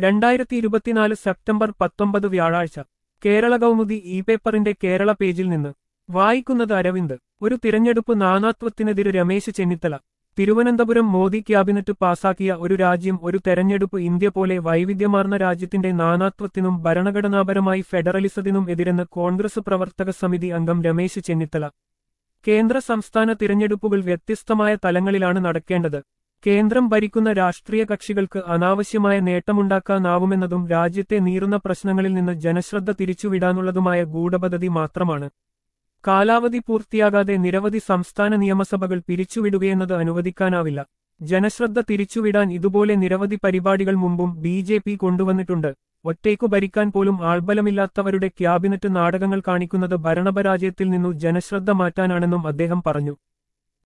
രണ്ടായിരത്തി ഇരുപത്തിനാല് സെപ്റ്റംബർ പത്തൊമ്പത് വ്യാഴാഴ്ച കേരള കൗമുദി ഇ പേപ്പറിന്റെ കേരള പേജിൽ നിന്ന് വായിക്കുന്നത് അരവിന്ദ് ഒരു തിരഞ്ഞെടുപ്പ് നാനാത്വത്തിനെതിരെ രമേശ് ചെന്നിത്തല തിരുവനന്തപുരം മോദി ക്യാബിനറ്റ് പാസാക്കിയ ഒരു രാജ്യം ഒരു തെരഞ്ഞെടുപ്പ് ഇന്ത്യ പോലെ വൈവിധ്യമാർന്ന രാജ്യത്തിന്റെ നാനാത്വത്തിനും ഭരണഘടനാപരമായി ഫെഡറലിസത്തിനും എതിരെന്ന് കോൺഗ്രസ് പ്രവർത്തക സമിതി അംഗം രമേശ് ചെന്നിത്തല കേന്ദ്ര സംസ്ഥാന തിരഞ്ഞെടുപ്പുകൾ വ്യത്യസ്തമായ തലങ്ങളിലാണ് നടക്കേണ്ടത് കേന്ദ്രം ഭരിക്കുന്ന രാഷ്ട്രീയ കക്ഷികൾക്ക് അനാവശ്യമായ നേട്ടമുണ്ടാക്കാനാവുമെന്നതും രാജ്യത്തെ നീറുന്ന പ്രശ്നങ്ങളിൽ നിന്ന് ജനശ്രദ്ധ തിരിച്ചുവിടാനുള്ളതുമായ ഗൂഢപദ്ധതി മാത്രമാണ് കാലാവധി പൂർത്തിയാകാതെ നിരവധി സംസ്ഥാന നിയമസഭകൾ പിരിച്ചുവിടുകയെന്നത് അനുവദിക്കാനാവില്ല ജനശ്രദ്ധ തിരിച്ചുവിടാൻ ഇതുപോലെ നിരവധി പരിപാടികൾ മുമ്പും ബി ജെ പി കൊണ്ടുവന്നിട്ടുണ്ട് ഒറ്റയ്ക്കു ഭരിക്കാൻ പോലും ആൾബലമില്ലാത്തവരുടെ ക്യാബിനറ്റ് നാടകങ്ങൾ കാണിക്കുന്നത് ഭരണപരാജയത്തിൽ നിന്നു ജനശ്രദ്ധ മാറ്റാനാണെന്നും അദ്ദേഹം പറഞ്ഞു